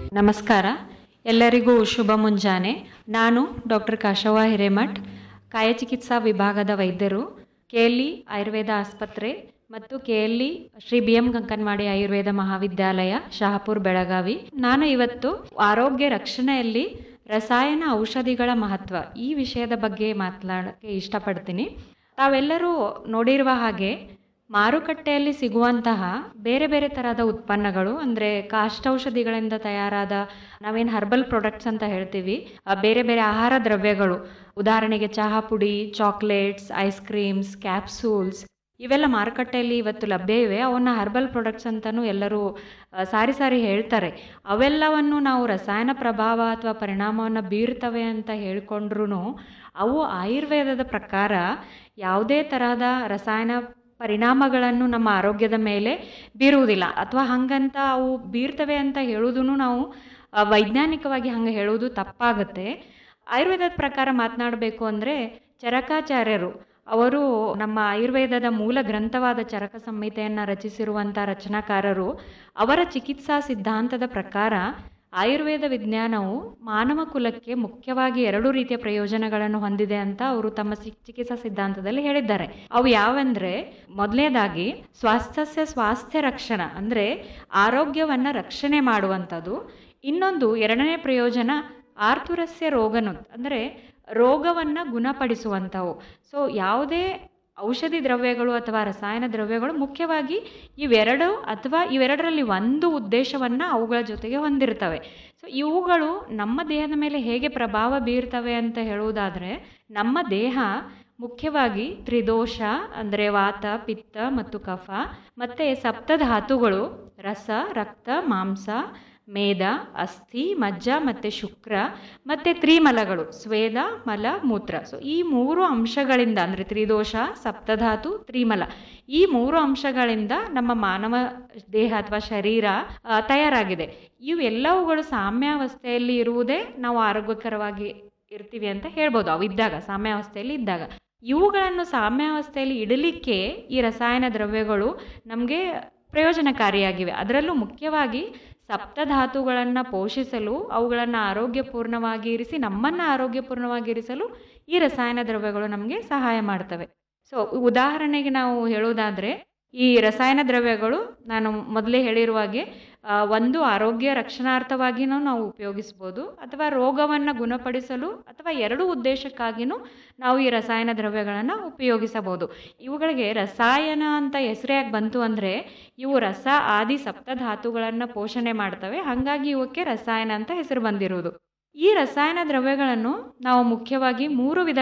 ನಮಸ್ಕಾರ ಎಲ್ಲರಿಗೂ ಶುಭ ಮುಂಜಾನೆ ನಾನು ಡಾಕ್ಟರ್ ಕಾಶವ್ವ ಹಿರೇಮಠ್ ಕಾಯಚಿಕಿತ್ಸಾ ವಿಭಾಗದ ವೈದ್ಯರು ಕೆಎಲ್ಇ ಆಯುರ್ವೇದ ಆಸ್ಪತ್ರೆ ಮತ್ತು KLE Shri B M Kankanawadi Ayurveda ಮಹಾವಿದ್ಯಾಲಯ ಶಹಾಪುರ್ ಬೆಳಗಾವಿ ನಾನು ಇವತ್ತು ಆರೋಗ್ಯ ರಕ್ಷಣೆಯಲ್ಲಿ ರಸಾಯನ ಔಷಧಿಗಳ ಮಹತ್ವ ಈ ವಿಷಯದ ಬಗ್ಗೆ ಮಾತನಾಡೋಕ್ಕೆ ಇಷ್ಟಪಡ್ತೀನಿ ತಾವೆಲ್ಲರೂ ನೋಡಿರುವ ಹಾಗೆ ಮಾರುಕಟ್ಟೆಯಲ್ಲಿ ಸಿಗುವಂತಹ ಬೇರೆ ಬೇರೆ ಥರದ ಉತ್ಪನ್ನಗಳು ಅಂದರೆ ಕಾಷ್ಟೌಷಧಿಗಳಿಂದ ತಯಾರಾದ ನಾವೇನು ಹರ್ಬಲ್ ಪ್ರಾಡಕ್ಟ್ಸ್ ಅಂತ ಹೇಳ್ತೀವಿ ಆ ಬೇರೆ ಬೇರೆ ಆಹಾರ ದ್ರವ್ಯಗಳು ಉದಾಹರಣೆಗೆ ಚಹಾ ಪುಡಿ ಚಾಕ್ಲೇಟ್ಸ್ ಐಸ್ ಕ್ರೀಮ್ಸ್ ಕ್ಯಾಪ್ಸೂಲ್ಸ್ ಇವೆಲ್ಲ ಮಾರುಕಟ್ಟೆಯಲ್ಲಿ ಇವತ್ತು ಲಭ್ಯ ಇವೆ ಅವನ್ನ ಹರ್ಬಲ್ ಪ್ರಾಡಕ್ಟ್ಸ್ ಅಂತಲೂ ಎಲ್ಲರೂ ಆ, ಸಾರಿ ಸಾರಿ ಹೇಳ್ತಾರೆ ಅವೆಲ್ಲವನ್ನು ನಾವು ರಸಾಯನ ಪ್ರಭಾವ ಅಥವಾ ಪರಿಣಾಮವನ್ನು ಬೀರ್ತವೆ ಅಂತ ಹೇಳ್ಕೊಂಡ್ರೂ ಅವು ಆಯುರ್ವೇದದ ಪ್ರಕಾರ ಯಾವುದೇ ತರಹದ ರಸಾಯನ ಪರಿಣಾಮಗಳನ್ನು ನಮ್ಮ ಆರೋಗ್ಯದ ಮೇಲೆ ಬೀರುವುದಿಲ್ಲ ಅಥವಾ ಹಂಗಂತ ಅವು ಬೀರ್ತವೆ ಅಂತ ಹೇಳೋದೂ ನಾವು ಆ, ವೈಜ್ಞಾನಿಕವಾಗಿ ಹಂಗೆ ಹೇಳೋದು ತಪ್ಪಾಗುತ್ತೆ ಆಯುರ್ವೇದದ ಪ್ರಕಾರ ಮಾತನಾಡಬೇಕು ಅಂದರೆ ಚರಕಾಚಾರ್ಯರು ಅವರು ನಮ್ಮ ಆಯುರ್ವೇದದ ಮೂಲ ಗ್ರಂಥವಾದ ಚರಕ ಸಂಹಿತೆಯನ್ನು ರಚಿಸಿರುವಂಥ ರಚನಾಕಾರರು ಅವರ ಚಿಕಿತ್ಸಾ ಸಿದ್ಧಾಂತದ ಪ್ರಕಾರ ಆಯುರ್ವೇದ ವಿಜ್ಞಾನವು ಮಾನವ ಕುಲಕ್ಕೆ ಮುಖ್ಯವಾಗಿ ಎರಡು ರೀತಿಯ ಪ್ರಯೋಜನಗಳನ್ನು ಹೊಂದಿದೆ ಅಂತ ಅವರು ತಮ್ಮ ಸಿ- ಚಿಕಿತ್ಸಾ ಸಿದ್ಧಾಂತದಲ್ಲಿ ಹೇಳಿದ್ದಾರೆ ಅವು ಯಾವೆಂದ್ರೆ ಮೊದಲನೇದಾಗಿ ಸ್ವಾಸ್ಥ್ಯ ಸ್ವಾಸ್ಥ್ಯ ರಕ್ಷಣಾ ಅಂದರೆ ಆರೋಗ್ಯವನ್ನ ರಕ್ಷಣೆ ಮಾಡುವಂಥದ್ದು ಇನ್ನೊಂದು ಎರಡನೇ ಪ್ರಯೋಜನ ಆರ್ತುರಸ್ಯ ರೋಗನು ಅಂದರೆ ರೋಗವನ್ನ ಗುಣಪಡಿಸುವಂಥವು ಸೊ ಯಾವುದೇ ಔಷಧಿ ದ್ರವ್ಯಗಳು ಅಥವಾ ರಸಾಯನ ದ್ರವ್ಯಗಳು ಮುಖ್ಯವಾಗಿ ಇವೆರಡು ಅಥವಾ ಇವೆರಡರಲ್ಲಿ ಒಂದು ಉದ್ದೇಶವನ್ನು ಅವುಗಳ ಜೊತೆಗೆ ಹೊಂದಿರ್ತವೆ ಸೊ ಇವುಗಳು ನಮ್ಮ ದೇಹದ ಮೇಲೆ ಹೇಗೆ ಪ್ರಭಾವ ಬೀರ್ತವೆ ಅಂತ ಹೇಳುವುದಾದರೆ ನಮ್ಮ ದೇಹ ಮುಖ್ಯವಾಗಿ ತ್ರಿದೋಷ ಅಂದರೆ ವಾತ ಪಿತ್ತ ಮತ್ತು ಕಫ ಮತ್ತು ಸಪ್ತಧಾತುಗಳು ರಸ ರಕ್ತ ಮಾಂಸ ಮೇದ ಅಸ್ಥಿ ಮಜ್ಜ ಮತ್ತು ಶುಕ್ರ ಮತ್ತು ತ್ರಿಮಲಗಳು ಸ್ವೇದ ಮಲ ಮೂತ್ರ ಸೊ ಈ ಮೂರು ಅಂಶಗಳಿಂದ ಅಂದರೆ ತ್ರಿದೋಷ ಸಪ್ತಧಾತು ತ್ರಿಮಲ ಈ ಮೂರು ಅಂಶಗಳಿಂದ ನಮ್ಮ ಮಾನವ ದೇಹ ಅಥವಾ ಶರೀರ ಆ, ತಯಾರಾಗಿದೆ ಇವೆಲ್ಲವುಗಳು ಸಾಮ್ಯಾವಸ್ಥೆಯಲ್ಲಿ ಇರುವುದೇ ನಾವು ಆರೋಗ್ಯಕರವಾಗಿ ಇರ್ತೀವಿ ಅಂತ ಹೇಳ್ಬೋದು ಅವು ಇದ್ದಾಗ ಸಾಮ್ಯಾವಸ್ಥೆಯಲ್ಲಿ ಇದ್ದಾಗ ಇವುಗಳನ್ನು ಸಾಮ್ಯಾವಸ್ಥೆಯಲ್ಲಿ ಇಡಲಿಕ್ಕೆ ಈ ರಸಾಯನ ದ್ರವ್ಯಗಳು ನಮಗೆ ಪ್ರಯೋಜನಕಾರಿಯಾಗಿವೆ ಅದರಲ್ಲೂ ಮುಖ್ಯವಾಗಿ ಸಪ್ತಧಾತುಗಳನ್ನು ಪೋಷಿಸಲು ಅವುಗಳನ್ನು ಆರೋಗ್ಯಪೂರ್ಣವಾಗಿ ಇರಿಸಿ ನಮ್ಮನ್ನು ಆರೋಗ್ಯಪೂರ್ಣವಾಗಿ ಇರಿಸಲು ಈ ರಸಾಯನ ದ್ರವ್ಯಗಳು ನಮಗೆ ಸಹಾಯ ಮಾಡ್ತವೆ ಸೊ ಉದಾಹರಣೆಗೆ ನಾವು ಹೇಳೋದಾದರೆ ಈ ರಸಾಯನ ದ್ರವ್ಯಗಳು ನಾನು ಮೊದಲೇ ಹೇಳಿರುವ ಹಾಗೆ ಆ, ಒಂದು ಆರೋಗ್ಯ ರಕ್ಷಣಾರ್ಥವಾಗಿಯೂ ನಾವು ಉಪಯೋಗಿಸ್ಬೋದು ಅಥವಾ ರೋಗವನ್ನು ಗುಣಪಡಿಸಲು ಅಥವಾ ಎರಡು ಉದ್ದೇಶಕ್ಕಾಗಿಯೂ ನಾವು ಈ ರಸಾಯನ ದ್ರವ್ಯಗಳನ್ನು ಉಪಯೋಗಿಸಬಹುದು ಇವುಗಳಿಗೆ ರಸಾಯನ ಅಂತ ಹೆಸರು ಯಾಕೆ ಬಂತು ಅಂದರೆ ಇವು ರಸ ಆದಿ ಸಪ್ತಧಾತುಗಳನ್ನು ಪೋಷಣೆ ಮಾಡ್ತವೆ ಹಾಗಾಗಿ ಇವಕ್ಕೆ ರಸಾಯನ ಅಂತ ಹೆಸರು ಬಂದಿರುವುದು ಈ ರಸಾಯನ ದ್ರವ್ಯಗಳನ್ನು ನಾವು ಮುಖ್ಯವಾಗಿ ಮೂರು ವಿಧ